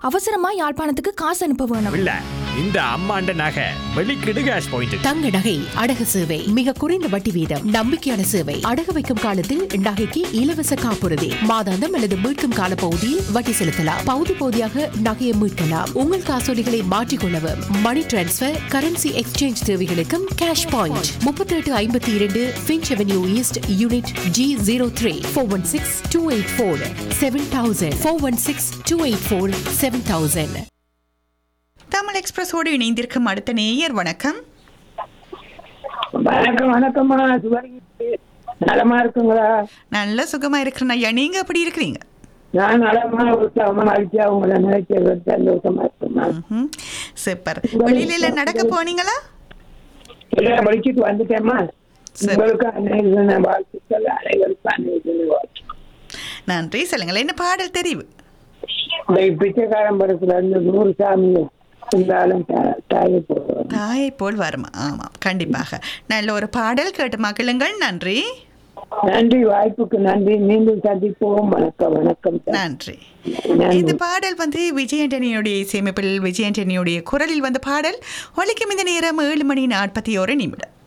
அவசரமா யாழ்ப்பாணத்துக்கு காசு அனுப்ப வேணும் இல்ல இந்த அம்மாண்ட நகை வெளிக்கிடு கேஷ் பாயிண்ட் தங்க நகை அடகு சேவை மிக குறைந்த வட்டி வீதம் நம்பிக்கையான சேவை அடகு வைக்கும் காலத்தில் நகைக்கு இலவச காப்புறுதி மாதாந்தம் அல்லது மீட்கும் கால பகுதியில் வட்டி செலுத்தலாம் பகுதி பகுதியாக நகையை மீட்கலாம் உங்கள் காசோலிகளை மாற்றிக்கொள்ளவும் மணி டிரான்ஸ்பர் கரன்சி எக்ஸ்சேஞ்ச் தேவைகளுக்கும் கேஷ் பாயிண்ட் முப்பத்தி எட்டு ஐம்பத்தி இரண்டு Finch avenue east unit G zero three four one six two eight four seven thousand four one six two eight four seven thousand Tamil எக்ஸ்பிரஸோடு இணைந்திருக்கும் அடுத்த நேயர் வணக்கம் வணக்கம் வணக்கம்மா சுவர்கி நலமா இருக்குங்களா நல்ல சுகமா இருக்கிறேன் ஐயா நீங்க எப்படி இருக்கிறீங்க நான் நலமா உற்சாகமா மகிழ்ச்சியா உங்களை நினைச்சது சந்தோஷமா இருக்குமா ம்ஹும். சூப்பர் வெளியில எல்லாம் நடக்க போனீங்களா எல்லாம் முடிச்சிட்டு வந்துட்டேம்மா சரி. உங்களுக்கு அனைவருன வாழ்த்துக்கள் அனைவருக்கும் அனைவருன வாழ்த்து நன்றி சொல்லுங்கள் என்ன பாடல் தெரிவு இந்த பிச்சைக்காரன் படத்துல இருந்து நூறு சாமி இருந்தாலும் தா- தாயை போடுவோம் தாயை போல் வருமா ஆமாம் கண்டிப்பாக நல்ல ஒரு பாடல் கேட்டு மகிழுங்கள் நன்றி நன்றி வாய்ப்புக்கு நன்றி மீண்டும் சந்திப்போம் வணக்கம் வணக்கம் சார். நன்றி நன்றி. இந்த பாடல் வந்து விஜயண்டனியுடைய இசையமைப்பில் விஜயண்டனியுடைய குரலில் வந்த பாடல் ஒலிக்கும் இந்த நேரம் ஏழு மணி நாற்பத்தி ஒரு நிமிடம்